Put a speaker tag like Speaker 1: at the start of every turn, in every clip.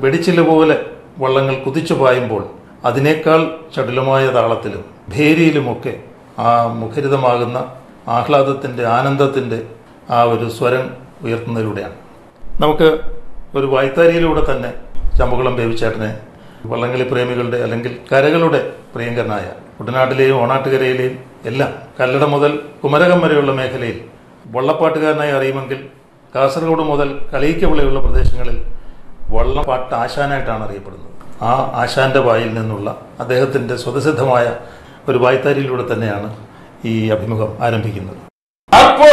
Speaker 1: വെടിച്ചില് പോലെ വള്ളങ്ങൾ കുതിച്ചു പായുമ്പോൾ അതിനേക്കാൾ ചടുലമായ താളത്തിലും ഭേരിയിലുമൊക്കെ ആ മുഖരിതമാകുന്ന ആഹ്ലാദത്തിൻ്റെ ആനന്ദത്തിൻ്റെ ആ ഒരു സ്വരം ഉയർത്തുന്നതിലൂടെയാണ് നമുക്ക് ഒരു വായ്ത്താരിയിലൂടെ തന്നെ ചമ്പകുളം ബേബിച്ചേട്ടനെ വള്ളംകളി പ്രേമികളുടെ അല്ലെങ്കിൽ കരകളുടെ പ്രിയങ്കരനായ കുട്ടനാട്ടിലെയും ഓണാട്ടുകരയിലെയും എല്ലാം കല്ലട മുതൽ കുമരകം വരെയുള്ള മേഖലയിൽ വള്ളപ്പാട്ടുകാരനായി അറിയുമെങ്കിൽ കാസർഗോഡ് മുതൽ കളിയിക്കവിളയുള്ള പ്രദേശങ്ങളിൽ വള്ളപ്പാട്ട് ആശാനായിട്ടാണ് അറിയപ്പെടുന്നത് ആ ആശാന്റെ വായിൽ നിന്നുള്ള അദ്ദേഹത്തിന്റെ സ്വതസിദ്ധമായ ഒരു വായ്ത്താരിയിലൂടെ തന്നെയാണ് ഈ അഭിമുഖം ആരംഭിക്കുന്നത്
Speaker 2: അപ്പോ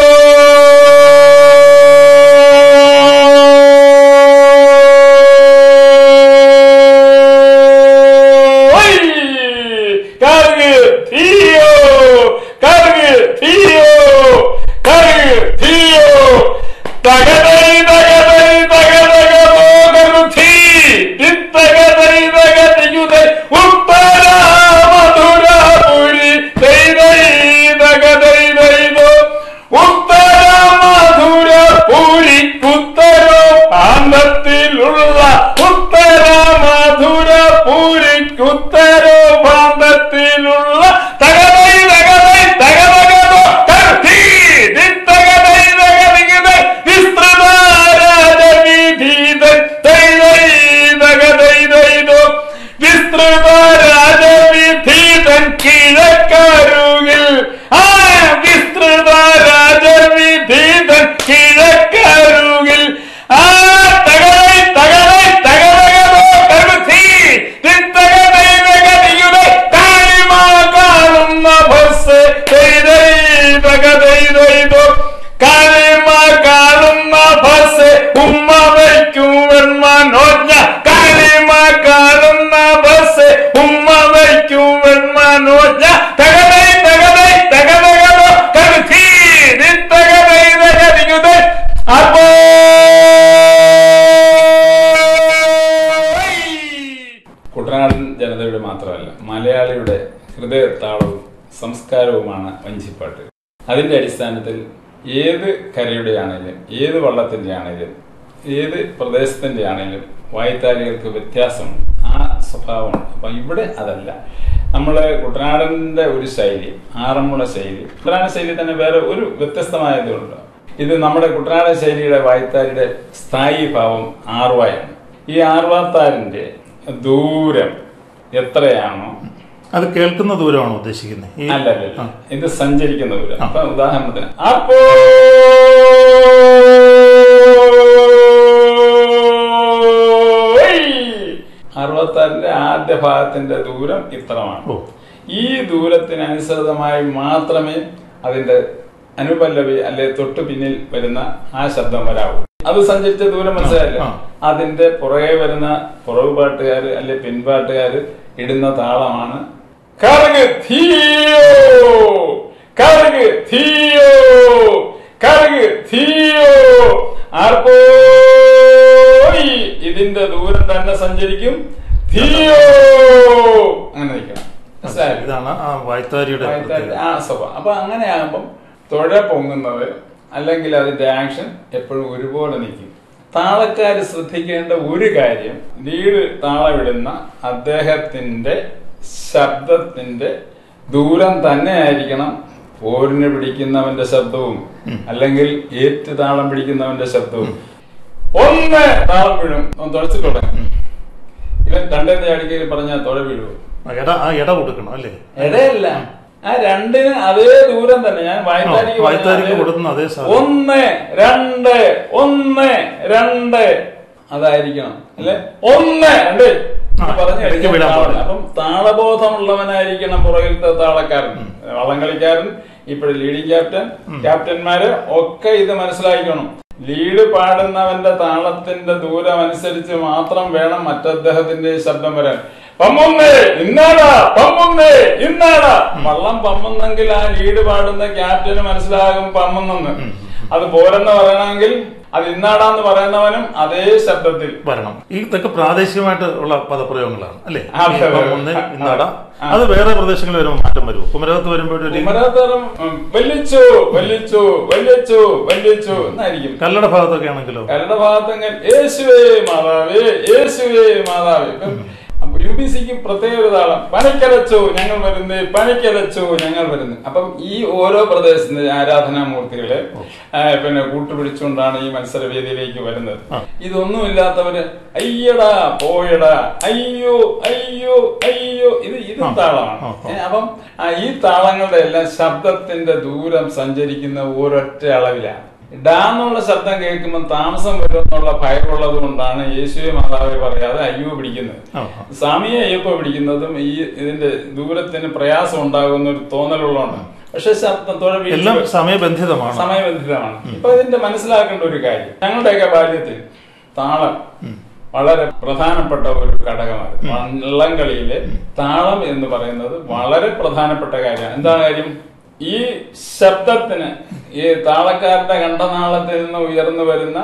Speaker 2: കറുക് തീയോ കറുക് തീയോ കറുക് തീയോ തകതൈ തകതൈ തകതകമോ കറുധീ തിത്തകതൈ തകതിയുതൈ ഉത്തര മധുര പുരി ദൈതൈ തകതൈ ദൈതോ ഉത്തര മധുര പുരി ഉത്തരോ പാന്തത്തിലുള്ള ഉത്തര മധുര പുരി ഉത്തരോ പാന്തത്തിലുള്ള തകതൈ തകതൈ തകതകതോ കർത്തി തിത്തകതൈ തകതികതൈ വിസ്തൃത രാജവിധീതൈ തൈതൈ തകതൈ ദൈതോ വിസ്തൃത രാജവിധീതൻ കിഴക്കരുകിൽ ആ വിസ്തൃത രാജവിധീതൻ കിഴക്കരുകിൽ ആ തകതൈ തകതൈ തകതകതോ കരുതി തിത്തകതൈ തകതിയുടെ താഴ്മ കാണുന്ന ബസ് തൈതൈ തകതൈ ദൈതോ കാലിമ കാണുന്ന ബസ് ഉമ്മ വയ്ക്കും വെൺമനോജ്ഞ കാലിമ കാണുന്ന ബസ് ഉമ്മ വയ്ക്കും വെൺമനോജ്ഞ തകതൈ തകതൈ തകതകതോ കരുതി നിത്തകതൈ തകതിയുടെ അപ്പോ കുട്ടനാടൻ ജനതയുടെ മാത്രമല്ല മലയാളിയുടെ ഹൃദയത്താളവും സംസ്കാരവുമാണ് വഞ്ചിപ്പാട്ട് അതിന്റെ അടിസ്ഥാനത്തിൽ ഏത് കരയുടെ ആണെങ്കിലും ഏത് വള്ളത്തിന്റെ ആണെങ്കിലും ഏത് പ്രദേശത്തിന്റെ ആണെങ്കിലും വായ്ത്താരികൾക്ക് വ്യത്യാസമുണ്ട് ആ സ്വഭാവമുണ്ട് അപ്പൊ ഇവിടെ അതല്ല നമ്മള് കുട്ടനാടന്റെ ഒരു ശൈലി ആറന്മുള ശൈലി കുട്ടനാടൻ ശൈലി തന്നെ വേറെ ഒരു വ്യത്യസ്തമായതുണ്ട് ഇത് നമ്മുടെ കുട്ടനാടൻ ശൈലിയുടെ വായ്ത്താരിയുടെ സ്ഥായി ഭാവം ആറുവായാണ് ഈ ആറുവാത്താരിന്റെ ദൂരം എത്രയാണോ
Speaker 1: അത് കേൾക്കുന്ന ദൂരമാണോ ഉദ്ദേശിക്കുന്നത് ഈ
Speaker 2: അല്ല അല്ല അല്ല. ഇത് സഞ്ചരിക്കുന്ന ദൂരം
Speaker 1: ആ.
Speaker 2: അപ്പൊ ഉദാഹരണത്തിന് അപ്പോ അറുപത്താറിന്റെ ആദ്യ ഭാഗത്തിന്റെ ദൂരം ഇത്രമാണ്
Speaker 1: ഓ.
Speaker 2: ഈ ദൂരത്തിനനുസൃതമായി മാത്രമേ അതിന്റെ അനുപല്ലവി അല്ലെ തൊട്ടു പിന്നിൽ വരുന്ന ആ ശബ്ദം വരാവൂ അത് സഞ്ചരിച്ച ദൂരം മനസ്സിലായില്ല
Speaker 1: ആ.
Speaker 2: അതിന്റെ പുറകെ വരുന്ന പുറകു പാട്ടുകാര് അല്ലെ പിൻപാട്ടുകാര് ഇടുന്ന താളമാണ് കറുക് തീയോ കറുക് തീയോ കറുക് തീയോ ആർപ്പോയി ഇതിന്റെ ദൂരം തന്നെ സഞ്ചരിക്കും തീയോ അങ്ങനെ നിൽക്കണം മനസ്സിലായില്ലേ?
Speaker 1: ഇതാണ് ആ വായ്ത്താരിയുടെ
Speaker 2: വായ്ത്താരി-
Speaker 1: പ്രത്യേകത.
Speaker 2: ആ സ്വഭാവം അപ്പൊ അങ്ങനെയാകുമ്പം തുഴ പൊങ്ങുന്നത് അല്ലെങ്കിൽ അതിന്റെ ആക്ഷൻ എപ്പോഴും ഒരുപോലെ നിൽക്കും താളക്കാര് ശ്രദ്ധിക്കേണ്ട ഒരു കാര്യം ലീഡ് താളമിടുന്ന അദ്ദേഹത്തിന്റെ ശബ്ദത്തിന്റെ ദൂരം തന്നെ ആയിരിക്കണം പോരിന് പിടിക്കുന്നവന്റെ ശബ്ദവും അല്ലെങ്കിൽ ഏറ്റ് താളം പിടിക്കുന്നവന്റെ ശബ്ദവും ഒന്ന് താളം വീഴും ഒന്ന് തുഴച്ചിട്ടോടെ ഇവൻ രണ്ടേന്ന് ചാടിക്കയിൽ പറഞ്ഞാൽ തുഴ വീഴുവോ
Speaker 1: ആ ഇട ആ ഇട കൊടുക്കണം അല്ലേ
Speaker 2: ഇടയല്ല ആ രണ്ടിന് അതേ ദൂരം തന്നെ ഞാൻ വായ്ത്താരിക്ക്
Speaker 1: ആ, വായ്ത്താരിക്ക്
Speaker 2: പറഞ്ഞ അതേ-
Speaker 1: കൊടുക്കുന്ന അതേ സാധനം.
Speaker 2: ഒന്ന് രണ്ട് ഒന്ന് രണ്ട് അതായിരിക്കണം അല്ലെ ഒന്ന് രണ്ട്
Speaker 1: ആ,
Speaker 2: പറഞ്ഞു
Speaker 1: ഇടയ്ക്ക് വിടാൻ
Speaker 2: കഴിഞ്ഞാൽ
Speaker 1: പാടില്ല.
Speaker 2: അപ്പം താളബോധമുള്ളവനായിരിക്കണം പുറകിലത്തെ താളക്കാരൻ വള്ളംകളിക്കാരൻ ഇപ്പോഴും ലീഡിംഗ് ക്യാപ്റ്റൻ ക്യാപ്റ്റന്മാര് ഒക്കെ ഇത് മനസ്സിലാക്കണം ലീഡ് പാടുന്നവന്റെ താളത്തിന്റെ ദൂരം അനുസരിച്ച് മാത്രം വേണം മറ്റദ്ദേഹത്തിന്റെ ശബ്ദം വരാൻ പമ്മുന്നേ ഇന്നാടാ പമ്മുന്നേ ഇന്നാടാ വള്ളം പമ്മുന്നെങ്കിൽ ആ ലീഡ് പാടുന്ന ക്യാപ്റ്റന് മനസ്സിലാകും പമ്മുന്നെന്ന് അത് പോരെന്ന് പറയണമെങ്കിൽ അത് ഇന്നാടാന്ന് പറയുന്നവനും അതേ ശബ്ദത്തിൽ
Speaker 1: വരണം ഈ ഇതൊക്കെ പ്രാദേശികമായിട്ട് ഉള്ള പദപ്രയോഗങ്ങളാണ് അല്ലേ
Speaker 2: അതെ, അതെ.
Speaker 1: ഇപ്പം ഒന്ന് ഇന്നട അത് വേറെ പ്രദേശങ്ങളിൽ വരുമ്പോൾ മാറ്റം വരുമോ കുമരകത്ത് വരുമ്പോഴൊരു
Speaker 2: കുമരകത്തരം വല്ലിച്ചു വല്ലിച്ചു വല്ലിച്ചു വല്ലിച്ചു എന്നായിരിക്കും
Speaker 1: കല്ലട ഭാഗത്തൊക്കെ ആണെങ്കിലോ
Speaker 2: കരട ഭാഗത്തെങ്കിൽ യേശുവേ മാതാവേ യേശുവേ മാതാവേ ഇപ്പം യു ബി സിക്ക് പ്രത്യേക ഒരു താളം പണിക്കലച്ചു ഞങ്ങൾ വരുന്നു പണിക്കലച്ചു ഞങ്ങൾ വരുന്നു അപ്പം ഈ ഓരോ പ്രദേശത്തിന്റെ ആരാധനാമൂർത്തികളെ ആ, പിന്നെ കൂട്ടുപിടിച്ചുകൊണ്ടാണ് ഈ മത്സരവേദിയിലേക്ക് വരുന്നത് ഇതൊന്നുമില്ലാത്തവര് അയ്യടാ പോയടാ അയ്യോ അയ്യോ അയ്യോ ഇത് ഇത് താളമാണ്
Speaker 1: ആ,
Speaker 2: ഏ, അപ്പം ആ, ഈ താളങ്ങളുടെ എല്ലാം ശബ്ദത്തിന്റെ ദൂരം സഞ്ചരിക്കുന്ന ഒരൊറ്റ അളവിലാണ് ഡാ എന്നുള്ള ശബ്ദം കേൾക്കുമ്പോൾ താമസം വരുമെന്നുള്ള ഭയമുള്ളത് കൊണ്ടാണ് യേശുവെ മാതാവെ പറയാതെ അയ്യോ പിടിക്കുന്നത്
Speaker 1: ആ,
Speaker 2: സ്വാമിയെ അയ്യപ്പ പിടിക്കുന്നതും ഈ ഇതിന്റെ ദൂരത്തിന് പ്രയാസം ഉണ്ടാകുന്ന ഒരു തോന്നലുള്ളതുകൊണ്ട് പക്ഷെ ശബ്ദം തുഴ വീഴ്ച
Speaker 1: എല്ലാം സമയബന്ധിതമാണ്
Speaker 2: സമയബന്ധിതമാണ് ഇപ്പൊ ഇതിന്റെ മനസ്സിലാക്കേണ്ട ഒരു കാര്യം ഞങ്ങളുടെയൊക്കെ ബാല്യത്തിൽ താളം വളരെ പ്രധാനപ്പെട്ട ഒരു ഘടകമാണ് വള്ളംകളിയിലെ താളം എന്ന് പറയുന്നത് വളരെ പ്രധാനപ്പെട്ട കാര്യമാണ് എന്താണ് കാര്യം ഈ ശബ്ദത്തിന് ഈ താളക്കാരുടെ കണ്ഠനാളത്തിൽ നിന്ന് ഉയർന്നു വരുന്ന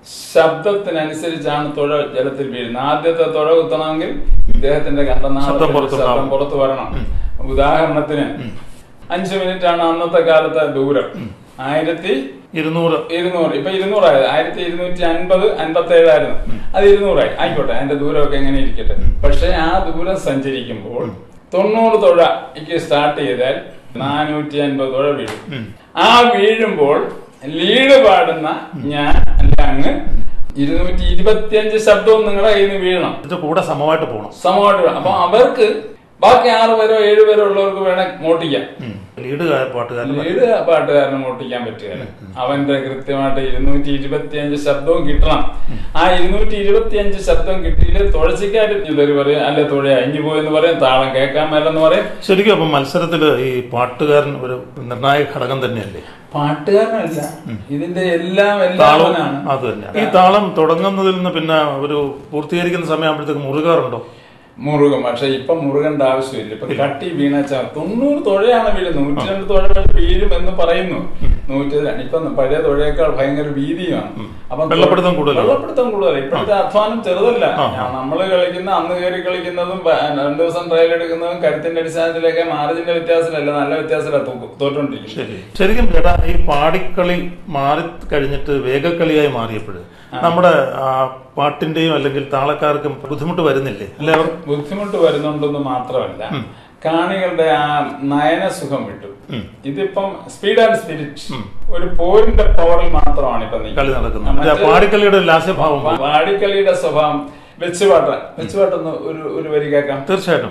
Speaker 2: ശബ്ദത്തിനനുസരിച്ചാണ് തുഴ ജലത്തിൽ വീഴുന്നത് ആദ്യത്തെ തുഴ കുത്തണമെങ്കിൽ ഇദ്ദേഹത്തിന്റെ
Speaker 1: ശബ്ദം
Speaker 2: കണ്ഠനാളത്തിൽ
Speaker 1: പുറത്തുണ്ടാവും.
Speaker 2: ശബ്ദം പുറത്തു വരണം ഉദാഹരണത്തിന് അഞ്ചു മിനിറ്റ് ആണ് അന്നത്തെ കാലത്തെ ദൂരം ആയിരത്തി
Speaker 1: ഇരുന്നൂറ്
Speaker 2: ഇരുന്നൂറ് ഇപ്പൊ ഇരുന്നൂറായത് ആയിരത്തി ഇരുന്നൂറ്റി അൻപത് അൻപത്തി ഏഴായിരുന്നു അത് ഇരുന്നൂറായി ആയിക്കോട്ടെ അതിന്റെ ദൂരമൊക്കെ എങ്ങനെ ഇരിക്കട്ടെ പക്ഷെ ആ ദൂരം സഞ്ചരിക്കുമ്പോൾ തൊണ്ണൂറ് തുഴയ്ക്ക് സ്റ്റാർട്ട് ചെയ്താൽ നാനൂറ്റി അൻപത് തുഴ വീഴും ആ വീഴുമ്പോൾ ലീഡ് പാടുന്ന ഞാൻ അല്ല അങ്ങ് ഇരുന്നൂറ്റി ഇരുപത്തിയഞ്ച് ശബ്ദവും നിങ്ങളുടെ കയ്യിൽ നിന്ന് വീഴണം
Speaker 1: ഇത് കൂടെ സമമായിട്ട് പോകണം
Speaker 2: സമമായിട്ട് വേണം അപ്പൊ അവർക്ക് ബാക്കി ആറ് പേരോ ഏഴ് പേരോ ഉള്ളവർക്ക് വേണേ മോട്ടിക്കാം
Speaker 1: ലീഡ് പാട്ടുകാരൻ
Speaker 2: ലീഡ് പാട്ടുകാരന് മോട്ടിക്കാൻ പറ്റുകയില്ല അവന്റെ കൃത്യമായിട്ട് ഇരുന്നൂറ്റി ഇരുപത്തി അഞ്ച് ശബ്ദവും കിട്ടണം ആ ഇരുന്നൂറ്റി ഇരുപത്തി അഞ്ച് ശബ്ദം കിട്ടിയിട്ട് തുളസിക്കാരും ഇതൊരു പറയും അല്ലെ തുഴ അഞ്ഞു പോയെന്ന് പറയും താളം കേൾക്കാൻ മേലെന്ന് പറയും
Speaker 1: ശരിക്കും അപ്പം മത്സരത്തില് ഈ പാട്ടുകാരൻ ഒരു നിർണായക ഘടകം തന്നെയല്ലേ
Speaker 2: പാട്ടുകാരനല്ല ഇതിന്റെ എല്ലാം
Speaker 1: താളവും
Speaker 2: എല്ലാവനാണ്
Speaker 1: അത് തന്നെയാണ് ഈ താളം തുടങ്ങുന്നതിൽ നിന്ന് പിന്നെ ഒരു പൂർത്തീകരിക്കുന്ന സമയമാകുമ്പോഴത്തേക്ക് മുറുകാറുണ്ടോ
Speaker 2: മുറുകും പക്ഷെ ഇപ്പൊ മുറുകേണ്ട ആവശ്യമില്ല ഇപ്പൊ കട്ടി വീണാച്ച തൊണ്ണൂറ് തുഴയാണ് വീഴുന്നത് നൂറ്റി രണ്ട് തുഴ വീഴും എന്ന് പറയുന്നു നൂറ്റി രണ്ട് ഇപ്പൊ പഴയ തുഴയേക്കാൾ ഭയങ്കര വീതിയുമാണ് അപ്പം
Speaker 1: വെള്ളപ്പിടുത്തം കൂടുതലാണ്.
Speaker 2: വെള്ളപ്പിടുത്തം കൂടുതൽ ഇപ്പോഴത്തെ അധ്വാനം ചെറുതല്ല
Speaker 1: ആ.
Speaker 2: ഞാൻ- നമ്മള് കളിക്കുന്ന അന്ന് കയറി കളിക്കുന്നതും പ- രണ്ടു ദിവസം ട്രയൽ എടുക്കുന്നതും കരുത്തിന്റെ അടിസ്ഥാനത്തിലൊക്കെ മാർജിന്റെ വ്യത്യാസത്തിലല്ല നല്ല വ്യത്യാസത്തിലാണ് തോറ്റോണ്ടിരിക്കുന്നത്
Speaker 1: ശരി ശരിക്കും ചേട്ടാ ഈ പാടിക്കളി മാറി കഴിഞ്ഞിട്ട് വേഗക്കളിയായി മാറിയപ്പോൾ നമ്മുടെ ആ, പാട്ടിന്റെയും അല്ലെങ്കിൽ താളക്കാർക്കും ബുദ്ധിമുട്ട് വരുന്നില്ലേ എല്ലാവർക്കും
Speaker 2: ബുദ്ധിമുട്ട് വരുന്നുണ്ടെന്ന് മാത്രമല്ല കാണികളുടെ ആ നയനസുഖം വിട്ടു ഇതിപ്പം സ്പീഡ് ആൻഡ് സ്പിരിറ്റ് ഒരു പോരിന്റെ പവറിൽ മാത്രമാണ് ഇപ്പൊ
Speaker 1: കളി
Speaker 2: നിൽക്കുന്നത്.
Speaker 1: നടക്കുന്നത്
Speaker 2: മറ്റേ
Speaker 1: മറ്റേ ആ പാടിക്കളിയുടെ ലാസ്യഭാവം
Speaker 2: വാ- വാടിക്കളിയുടെ സ്വഭാവം വെച്ചുപാട്ട വെച്ചുപാട്ടൊന്ന് ഒരു ഒരു വരി കേൾക്കാം
Speaker 1: തീർച്ചയായിട്ടും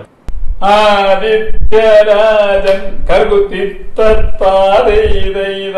Speaker 2: ആദിത്യരാജൻ കറുകുത്തിത്തത്താതെയ്ത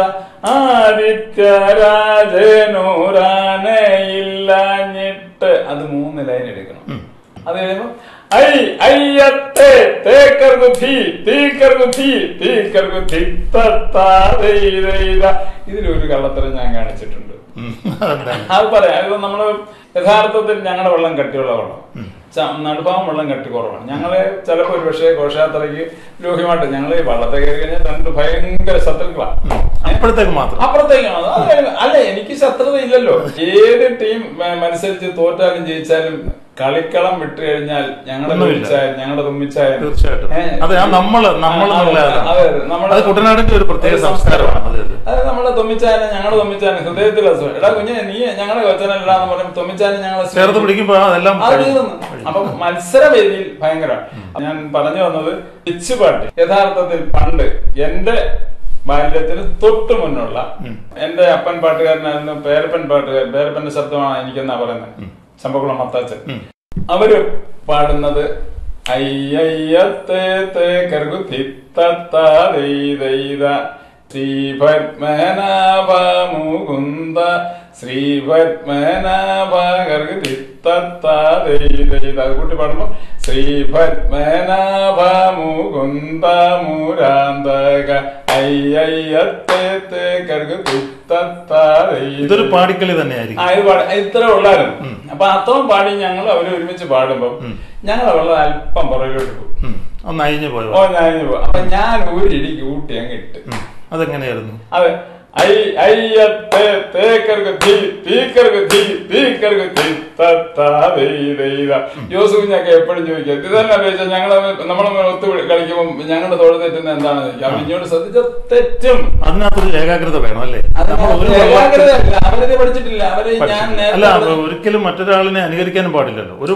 Speaker 2: ആദിത്യരാജനൂരാനയില്ലാഞ്ഞിട്ട് അത് മൂന്ന് ലൈൻ എടുക്കണം അത് കഴിയുമ്പോ ഐ അയ്യത്തെ തേക്കർകുത്തി തീക്കർകുത്തി തീക്കർകുത്തി തത്താതെയ്ത ഇതിലൊരു കള്ളത്തരം ഞാൻ കാണിച്ചിട്ടുണ്ട്
Speaker 1: ഉം. അതെന്താണ്?
Speaker 2: അത് പറയാം അത് നമ്മള് യഥാർത്ഥത്തിൽ ഞങ്ങളുടെ വെള്ളം കട്ടിയുള്ള വെള്ളം ച- നടുഭാഗം വെള്ളം കട്ടി കുറവാണ് ഞങ്ങള് ചിലപ്പോ ഒരു പക്ഷേ ഘോഷയാത്രയ്ക്ക് ലോഹ്യമായിട്ട് ഞങ്ങള് വള്ളത്തെ കയറി കഴിഞ്ഞാൽ രണ്ട് ഭയങ്കര ശത്രുക്കളാണ്
Speaker 1: അപ്പോഴത്തേക്ക് മാത്രം
Speaker 2: അപ്പുറത്തേക്കാണ് അത് കഴിഞ്ഞ് അല്ല എനിക്ക് ശത്രുത ഇല്ലല്ലോ ഏത് ടീം മ- മത്സരിച്ച് തോറ്റാലും ജയിച്ചാലും കളിക്കളം വിട്ടു കഴിഞ്ഞാൽ ഞങ്ങളുടെ
Speaker 1: ഒന്നുമില്ല.
Speaker 2: തുമ്മിച്ചായാലും ഞങ്ങളുടെ തുമ്മിച്ചായാലും
Speaker 1: തീർച്ചയായിട്ടും
Speaker 2: ഏ,
Speaker 1: അതെ ആ നമ്മള് നമ്മൾ
Speaker 2: ആ,
Speaker 1: എന്നുള്ള
Speaker 2: അതെ,
Speaker 1: അതാണ്.
Speaker 2: അതെ, നമ്മുടെ-
Speaker 1: അത് കുട്ടനാടിന്റെ ഒരു പ്രത്യേക
Speaker 2: ഒരു
Speaker 1: സംസ്കാരമാണ് അതെ അതെ
Speaker 2: അത് നമ്മളെ തൊമ്മിച്ചാനും ഞങ്ങളുടെ തൊമ്മിച്ചാനും ഹൃദയത്തിൽ അസുഖം എടാ കുഞ്ഞെ നീ ഞങ്ങളുടെ കൊച്ചനല്ലാന്ന് പറയുമ്പോൾ തൊമ്മിച്ചാനും ഞങ്ങളെ
Speaker 1: ചേർത്ത്
Speaker 2: സ്നേഹിക്കും.
Speaker 1: പിടിക്കുമ്പോ അതെല്ലാം
Speaker 2: അത്
Speaker 1: കഴിഞ്ഞു.
Speaker 2: തീർന്നു. അപ്പൊ മത്സരവേദിയിൽ ഭയങ്കര ഞാൻ പറഞ്ഞു വന്നത് പിച്ചുപാട്ട് യഥാർത്ഥത്തിൽ പണ്ട് എന്റെ ബാല്യത്തിന് തൊട്ട് മുന്നുള്ള എന്റെ അപ്പൻ പാട്ടുകാരനായിരുന്നു പേരപ്പൻ പാട്ടുകാരൻ പേരപ്പന്റെ ശബ്ദമാണ് എനിക്കെന്നാ പറയുന്നത് ചമ്പക്കുളം മത്താച്ചൻ അവര് പാടുന്നത് അയ്യയ്യത്തെ തേ കർഗുത്തി തത്താതെയ്ത ശ്രീപത്മനാഭ മുകുന്ദ ശ്രീപത്മനാഭ കർഗുത്തി തത്താതെയ്ത അത് കൂട്ടി പാടുമ്പോ ശ്രീപത്മനാഭ മുകുന്ദ മുരാന്തക അയ്യയ്യത്തെ തേ കർഗുത്തി തത്താതെയ്ത
Speaker 1: ഇതൊരു പാടിക്കളി തന്നെയായിരിക്കും
Speaker 2: ആ ഇത് പാടി ഇത്ര ഉള്ളായിരുന്നു അപ്പൊ അത്രയും പാടി ഞങ്ങൾ അവര് ഒരുമിച്ച് പാടുമ്പോ ഞങ്ങൾ അവളെ അല്പം പുറകിലോട്ട് പോകും
Speaker 1: ഉം. ഒന്ന് അയഞ്ഞു പോയോ
Speaker 2: ഓ ഞാൻ ഇനി പോവാം. അപ്പൊ ഞാൻ ഒരു ഇടിക്ക് ഊട്ടി അങ്ങ് ഇട്ട്
Speaker 1: ഉം. അതെങ്ങനെയായിരുന്നു
Speaker 2: അതെ ഐ അയ്യത്തെ തേക്കർക്ക് തീ തീക്കർക്ക് തീ തീക്കർക്ക് തീ തത്താ ദൈ ദൈവ ജോസ് കുഞ്ഞൊക്കെ എപ്പോഴും ചോദിക്കും ഇത് തന്നെ അപേക്ഷിച്ച ഞങ്ങളെ നമ്മളെ ഒത്തു കളിക്കുമ്പോൾ ഞങ്ങളുടെ തോട് തെറ്റുന്ന എന്താണെന്ന് ചോദിക്കും അവർ ഇങ്ങോട്ട് ശ്രദ്ധിച്ച തെറ്റും
Speaker 1: അതിനകത്തൊരു ഏകാഗ്രത വേണം അല്ലേ
Speaker 2: അത്
Speaker 1: നമ്മൾ ഒരു
Speaker 2: ഏകാഗ്രതയല്ല അവരത് പഠിച്ചിട്ടില്ല അവര് ഞാൻ
Speaker 1: അല്ല
Speaker 2: നേരത്തെ
Speaker 1: ഒരിക്കലും മറ്റൊരാളിനെ അനുകരിക്കാനും പാടില്ലല്ലോ ഒരു